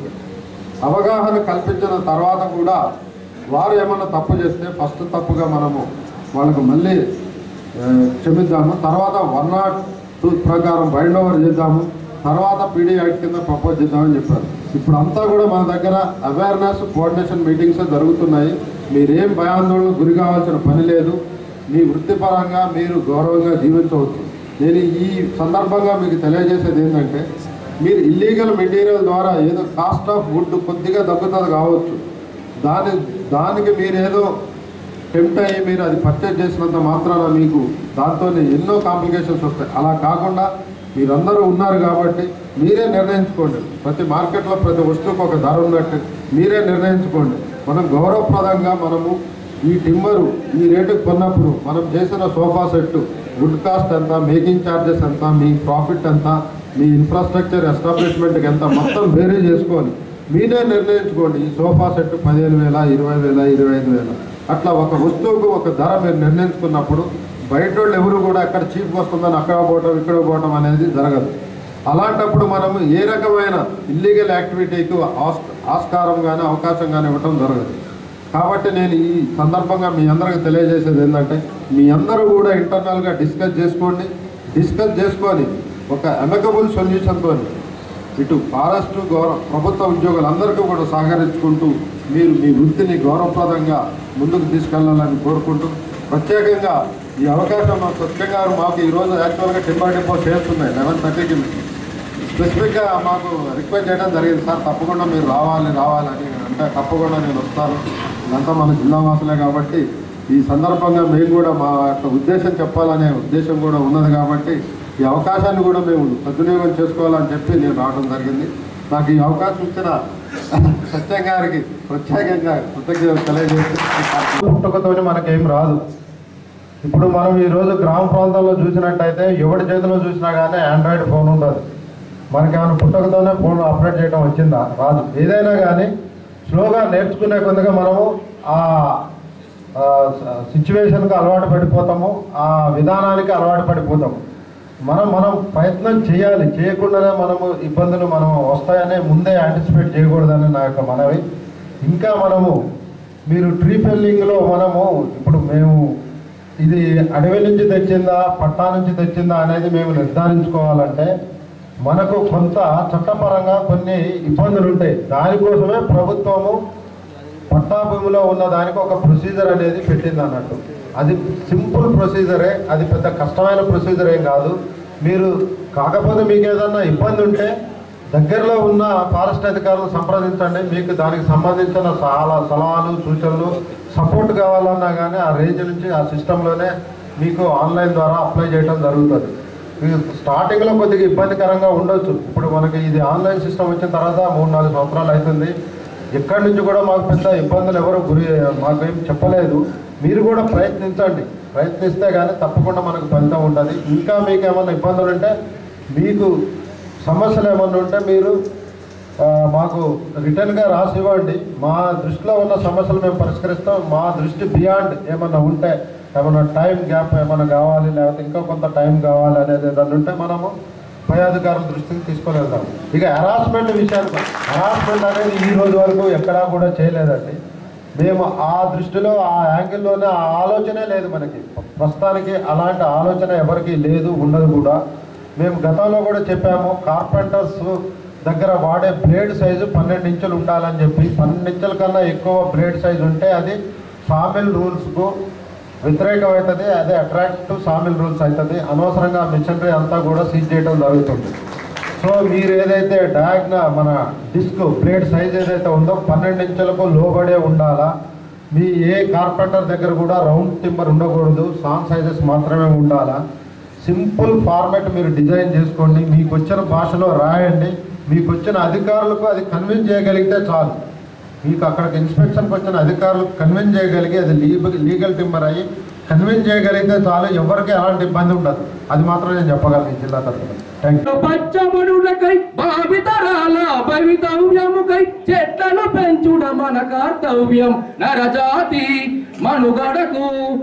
అవగాహన కల్పించిన తర్వాత కూడా వారు ఏమన్నా తప్పు చేస్తే ఫస్ట్ తప్పుగా మనము వాళ్ళకు మళ్ళీ ఆ, క్షమిద్దాము తర్వాత వన్ నాట్ టూ ప్రకారం బైండ్ ఓవర్ చేద్దాము తర్వాత పీడీ యాక్ట్ కింద ప్రపోజ్ చేద్దామని చెప్పారు ఇప్పుడు అంతా కూడా మన దగ్గర అవేర్నెస్ కోఆర్డినేషన్ మీటింగ్స్ జరుగుతున్నాయి మీరేం భయాందోళన గురి కావాల్సిన పని లేదు మీ వృత్తిపరంగా మీరు గౌరవంగా జీవించవచ్చు నేను ఈ సందర్భంగా మీకు తెలియజేసేది ఏంటంటే మీరు ఇల్లీగల్ మెటీరియల్ ద్వారా ఏదో కాస్ట్ ఆఫ్ వుడ్ కొద్దిగా తగ్గుతుంది కావచ్చు దాని దానికి మీరు ఏదో టెంప్ట్ అయ్యి మీరు అది పర్చేజ్ చేసినంత మాత్రాన మీకు దాంతో ఎన్నో కాంప్లికేషన్స్ వస్తాయి అలా కాకుండా మీరందరూ ఉన్నారు కాబట్టి మీరే నిర్ణయించుకోండి ప్రతి మార్కెట్లో ప్రతి వస్తువుకు ఒక ధర ఉన్నట్టు మీరే నిర్ణయించుకోండి మనం గౌరవప్రదంగా మనము ఈ టిమ్మరు ఈ రేటుకు కొన్నప్పుడు మనం చేసిన సోఫా సెట్ వుడ్ కాస్ట్ ఎంత మేకింగ్ ఛార్జెస్ ఎంత మీ ప్రాఫిట్ ఎంత మీ ఇన్ఫ్రాస్ట్రక్చర్ ఎస్టాబ్లిష్మెంట్కి ఎంత మొత్తం వేరే చేసుకొని మీరే నిర్ణయించుకోండి ఈ సోఫా సెట్ పదిహేను వేల ఇరవై వేల ఇరవై ఐదు వేల అట్లా ఒక వస్తువుకు ఒక ధర మీరు నిర్ణయించుకున్నప్పుడు బయట వాళ్ళు ఎవరు కూడా అక్కడ చీప్ వస్తుందని అక్కడ పోవటం ఇక్కడ పోవటం అనేది జరగదు అలాంటప్పుడు మనము ఏ రకమైన ఇల్లీగల్ యాక్టివిటీకి ఆస్ ఆస్కారం కానీ అవకాశం కానీ ఇవ్వటం జరగదు కాబట్టి నేను ఈ సందర్భంగా మీ అందరికి తెలియజేసేది ఏంటంటే మీ అందరూ కూడా ఇంటర్నల్గా డిస్కస్ చేసుకోండి డిస్కస్ చేసుకొని ఒక అమెకబుల్ సొల్యూషన్తో ఇటు ఫారెస్ట్ గౌరవ ప్రభుత్వ ఉద్యోగులందరికీ కూడా సహకరించుకుంటూ మీరు మీ వృత్తిని గౌరవప్రదంగా ముందుకు తీసుకెళ్లాలని కోరుకుంటూ ప్రత్యేకంగా ఈ అవకాశం మాకు సత్యం గారు మాకు ఈరోజు యాక్చువల్గా టింబర్ డిపో సేల్స్ ఉన్నాయి లెవెన్ థర్టీకి స్పెసిఫిక్గా మాకు రిక్వెస్ట్ చేయడం జరిగింది సార్ తప్పకుండా మీరు రావాలి రావాలని అంటే తప్పకుండా నేను వస్తాను ఇదంతా మన జిల్లా వాసులే కాబట్టి ఈ సందర్భంగా మేము కూడా మా యొక్క ఉద్దేశం చెప్పాలనే ఉద్దేశం కూడా ఉన్నది కాబట్టి ఈ అవకాశాన్ని కూడా మేము సద్వినియోగం చేసుకోవాలని చెప్పి నేను రావడం జరిగింది నాకు ఈ అవకాశం ఇచ్చిన సత్యం గారికి ప్రత్యేకంగా కృతజ్ఞతలు తెలియజేస్తూ పుట్టుకతోనే మనకేం రాదు ఇప్పుడు మనం ఈరోజు గ్రామ ప్రాంతాల్లో చూసినట్టయితే ఎవరి చేతిలో చూసినా కానీ ఆండ్రాయిడ్ ఫోన్ ఉండదు మనకేమైనా పుట్టకతోనే ఫోన్ ఆపరేట్ చేయడం వచ్చిందా రాదు ఏదైనా కానీ స్లోగా నేర్చుకునే కొద్దిగా మనము ఆ సిచ్యువేషన్కి అలవాటు పడిపోతాము ఆ విధానానికి అలవాటు పడిపోతాము మనం మనం ప్రయత్నం చేయాలి చేయకుండానే మనము ఇబ్బందులు మనం వస్తాయనే ముందే యాంటిసిపేట్ చేయకూడదని నా యొక్క మనవి ఇంకా మనము మీరు ట్రీ ఫెల్లింగ్లో మనము ఇప్పుడు మేము ఇది అడవి నుంచి తెచ్చిందా పట్టా నుంచి తెచ్చిందా అనేది మేము నిర్ధారించుకోవాలంటే మనకు కొంత చట్టపరంగా కొన్ని ఇబ్బందులు ఉంటాయి దానికోసమే ప్రభుత్వము పట్టా భూమిలో ఉన్న దానికి ఒక ప్రొసీజర్ అనేది పెట్టింది అన్నట్టు అది సింపుల్ ప్రొసీజరే అది పెద్ద కష్టమైన ప్రొసీజర్ ఏం కాదు మీరు కాకపోతే మీకు ఏదన్నా ఇబ్బంది ఉంటే దగ్గరలో ఉన్న ఫారెస్ట్ అధికారులను సంప్రదించండి మీకు దానికి సంబంధించిన సలహా సలహాలు సూచనలు సపోర్ట్ కావాలన్నా కానీ ఆ రేంజ్ నుంచి ఆ సిస్టంలోనే మీకు ఆన్లైన్ ద్వారా అప్లై చేయడం జరుగుతుంది మీకు స్టార్టింగ్లో కొద్దిగా ఇబ్బందికరంగా ఉండొచ్చు ఇప్పుడు మనకి ఇది ఆన్లైన్ సిస్టమ్ వచ్చిన తర్వాత మూడు నాలుగు సంవత్సరాలు అవుతుంది ఎక్కడి నుంచి కూడా మాకు పెద్ద ఇబ్బందులు ఎవరు గురి మాకు ఏం చెప్పలేదు మీరు కూడా ప్రయత్నించండి ప్రయత్నిస్తే కానీ తప్పకుండా మనకు ఫలితం ఉంటుంది ఇంకా మీకు ఏమైనా ఇబ్బందులు ఉంటే మీకు సమస్యలు ఏమైనా ఉంటే మీరు ఆ, మాకు రిటర్న్గా రాసి ఇవ్వండి మా దృష్టిలో ఉన్న సమస్యలు మేము పరిష్కరిస్తాం మా దృష్టి బియాండ్ ఏమన్నా ఉంటే ఏమన్నా టైం గ్యాప్ ఏమన్నా కావాలి లేకపోతే ఇంకా కొంత టైం కావాలి అనేది ఏదన్నా ఉంటే మనము పై అధికారుల దృష్టికి తీసుకొని వెళ్తాం ఇక హెరాస్మెంట్ విషయానికి హెరాస్మెంట్ అనేది ఈ రోజు వరకు ఎక్కడా కూడా చేయలేదండి మేము ఆ దృష్టిలో ఆ యాంగిల్లోనే ఆ ఆలోచనే లేదు మనకి ప్రస్తుతానికి అలాంటి ఆలోచన ఎవరికి లేదు ఉండదు కూడా మేము గతంలో కూడా చెప్పాము కార్పెంటర్స్ దగ్గర వాడే బ్లేడ్ సైజు పన్నెండు ఇంచులు ఉండాలని చెప్పి పన్నెండు ఇంచుల కన్నా ఎక్కువ బ్లేడ్ సైజు ఉంటే అది సామిల్ రూల్స్కు వ్యతిరేకమవుతుంది అదే అట్రాక్ట్ టు సామిల్ రూల్స్ అవుతుంది అనవసరంగా మిషనరీ అంతా కూడా సీజ్ చేయడం జరుగుతుంది సో మీరు ఏదైతే డయాగ్న మన డిస్క్ బ్లేడ్ సైజ్ ఏదైతే ఉందో పన్నెండు ఇంచులకు లోబడే ఉండాలా మీ ఏ కార్పెంటర్ దగ్గర కూడా రౌండ్ టింబర్ ఉండకూడదు సాంగ్ సైజెస్ మాత్రమే ఉండాలా సింపుల్ ఫార్మాట్ మీరు డిజైన్ చేసుకోండి మీకు వచ్చిన భాషలో రాయండి మీకు వచ్చిన అధికారులకు అది కన్విన్స్ చేయగలిగితే చాలు మీకు అక్కడికి ఇన్స్పెక్షన్కి వచ్చిన అధికారులకు కన్విన్స్ చేయగలిగి అది లీగల్ లీగల్ టింబర్ అయ్యి కన్విన్స్ చేయగలిగితే చాలు ఎవరికి ఎలాంటి ఇబ్బంది ఉండదు అది మాత్రం నేను చెప్పగలను ఈ జిల్లా తరఫున థ్యాంక్ యూ పచ్చబడులకై భావితరాల భవితవ్యముకై చెట్లను పెంచుడ మన కర్తవ్యం నరజాతి మనుగడకు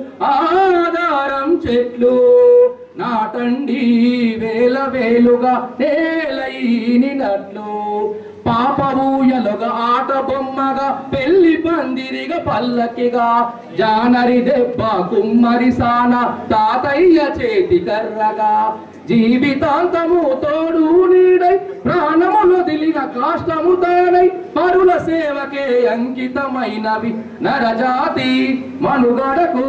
ఆధారం చెట్లు నాటండి వేల వేలుగా నేలైనినట్లు పాప ఊయలుగా ఆట బొమ్మగా పెళ్లి పందిరిగా పల్లకిగా జానరి దెబ్బ కుమ్మరి సాన తాతయ్య చేతి కర్రగా జీవితాంతము తోడు నీడై ప్రాణములు దిలిన కాష్టము తానై పరుల సేవకే అంకితమైనవి నరజాతి మనుగడకు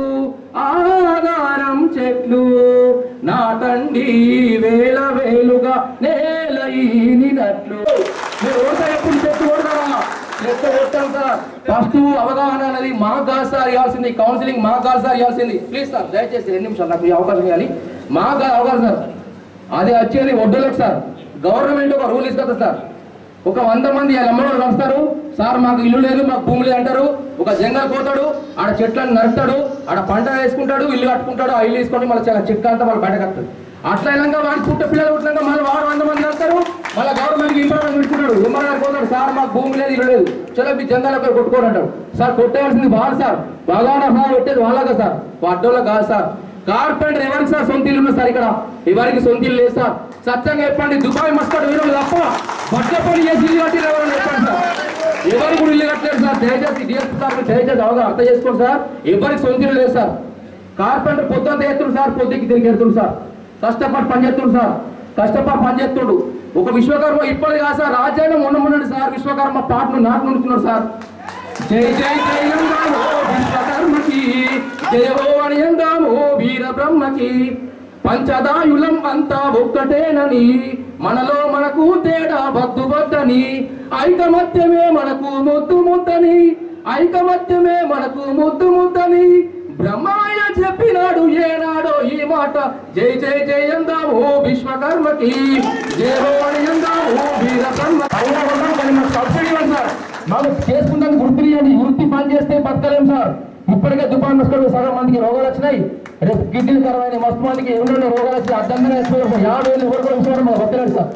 ఆధారం చెట్లు నాటండి వేల వేలుగా నేలైనట్లు మీరు వ్యవసాయ ఎప్పుడు చెట్టు కొడతారా చెట్టు కొట్టాం సార్ ఫస్ట్ అవగాహన అనేది మాకు కాదు సార్ ఇవ్వాల్సింది కౌన్సిలింగ్ మాకు కాదు సార్ ఇవ్వాల్సింది ప్లీజ్ సార్ దయచేసి రెండు నిమిషాలు నాకు ఈ అవకాశం ఇవ్వాలి మాకు కాదు అవకాశం సార్ అది వచ్చేది ఒడ్డులకు సార్ గవర్నమెంట్ ఒక రూల్ ఇస్తుంది సార్ ఒక వంద మంది అమ్మవారు కలుస్తారు సార్ మాకు ఇల్లు లేదు మాకు భూమి లేదు అంటారు ఒక జంగల్ పోతాడు ఆడ చెట్లను నరుకుతాడు ఆడ పంట వేసుకుంటాడు ఇల్లు కట్టుకుంటాడు ఆ ఇల్లు తీసుకొని మళ్ళీ చెక్క అంతా వాళ్ళు బయట కట్టాడు అట్లా అయినాక వాడి పుట్ట పిల్లలు పుట్టినాక మళ్ళీ వాడు వంద మంది కలుస్తారు మళ్ళీ గవర్నమెంట్కి ఇంపార్టెంట్ పెట్టుకుంటాడు ఉమ్మడి గారు పోతాడు సార్ మాకు భూమి లేదు ఇల్లు లేదు చలో మీ జంగల్ పేరు కొట్టుకోరు అంటాడు సార్ కొట్టేయాల్సింది బాగా సార్ బాగా సార్ పెట్టేది వాళ్ళగా సార్ అడ్డోళ్ళకి కాదు సార్ కార్పెంటర్ ఎవరికి సార్ సొంత ఇల్లు ఉంది సార్ ఇక్కడ ఎవరికి సొంత ఇల్లు లేదు సార్ సత్యంగా చెప్పండి దుబాయ్ మస్కట్ వేరే తప్ప బట్ల పని చేసి ఇల్లు కట్టిన ఎవరు చెప్పండి సార్ ఎవరు కూడా ఇల్లు కట్టలేదు సార్ దయచేసి డిఎస్పీ సార్ మీరు దయచేసి అవగాహన అర్థం చేసుకోండి సార్ ఎవరికి సొంత ఇల్లు లేదు సార్ కార్పెంటర్ పొద్దుంత ఎత్తుడు సార్ పొద్దుకి తిరిగి ఎడుతుడు సార్ కష్టపడి పని చేస్తుడు సార్ కష్టపడి పని చేస్తుడు ఒక విశ్వకర్మ ఇప్పటి కాదు సార్ రాజ్యాంగం ఉండమన్నాడు సార్ విశ్వకర్మ పాటను నాటు నుంచున్నాడు సార్ జై జై జై అందాము విశ్వకర్మకి జయ హో అని అందాము వీర బ్రహ్మకి పంచదాయులం అంతా ఒక్కటేనని మనలో మనకు తేడా వద్దు వద్దని ఐకమత్యమే మనకు ముద్దు ముద్దని ఐకమత్యమే మనకు ముద్దు ముద్దని బ్రహ్మయ్య చెప్పినాడు ఏనాడో ఈ మాట జై జై జై అందాము విశ్వకర్మకి జయ హో అని అందాము వీర బ్రహ్మ అయినా ఉన్నాం కానీ మాకు సబ్సిడీ ఇవ్వండి సార్ మాకు చేసుకుంటానికి వృత్తి ఇవ్వండి వృత్తి పని చేస్తే బతకలేం సార్ ఇప్పటికే దుకాణం వస్తారు సగం మందికి రోగాలు వచ్చినాయి రేపు కిడ్నీ కరమైన మస్తు మందికి ఎవరైనా రోగాలు వచ్చి అర్థంగానే వేసుకోవాలి సార్ యాభై వేలు ఎవరు కూడా విషయం మాకు వస్తలేదు సార్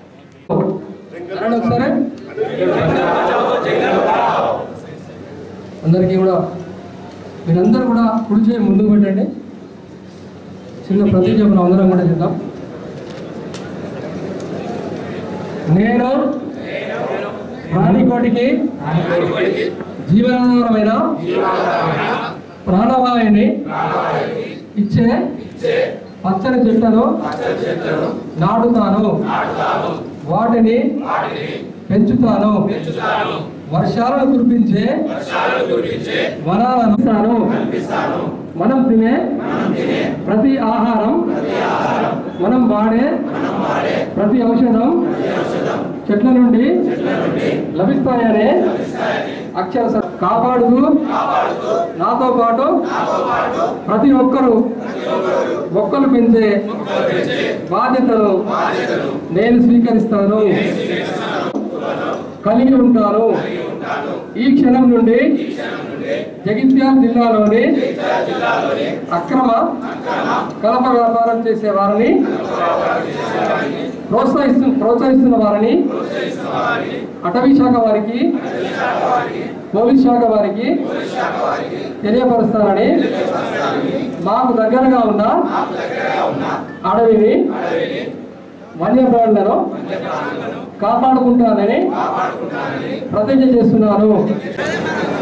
అనండి ఒకసారి అందరికీ కూడా మీరందరూ కూడా కుడి చేయి ముందుకు పెట్టండి చిన్న ప్రతిజ్ఞ మనం అందరం కూడా చేద్దాం నేను ప్రాణికోటికి జీవనాధారమైన ప్రాణవాయుని ఇచ్చే పచ్చని చెట్లను నాటుతాను వాటిని పెంచుతాను వర్షాలను కురిపించే వనాలను ఇస్తాను. మనం తినే ప్రతి ఆహారం మనం వాడే ప్రతి ఔషధం చెట్ల నుండి లభిస్తాయనే అక్షర స- కాపాడుతూ నాతో పాటు ప్రతి ఒక్కరూ మొక్కలు పెంచే బాధ్యతను నేను స్వీకరిస్తాను కలిగి ఉంటాను ఈ క్షణం నుండి జగిత్యాల జిల్లాలోని అక్రమ కలప వ్యాపారం చేసే వారిని ప్రోత్సహిస్తు ప్రోత్సహిస్తున్న వారిని అటవీ శాఖ వారికి పోలీస్ శాఖ వారికి తెలియపరుస్తానని మాకు దగ్గరగా ఉన్న అడవిని వన్యప్రాణులను కాపాడుకుంటానని ప్రతిజ్ఞ చేస్తున్నాను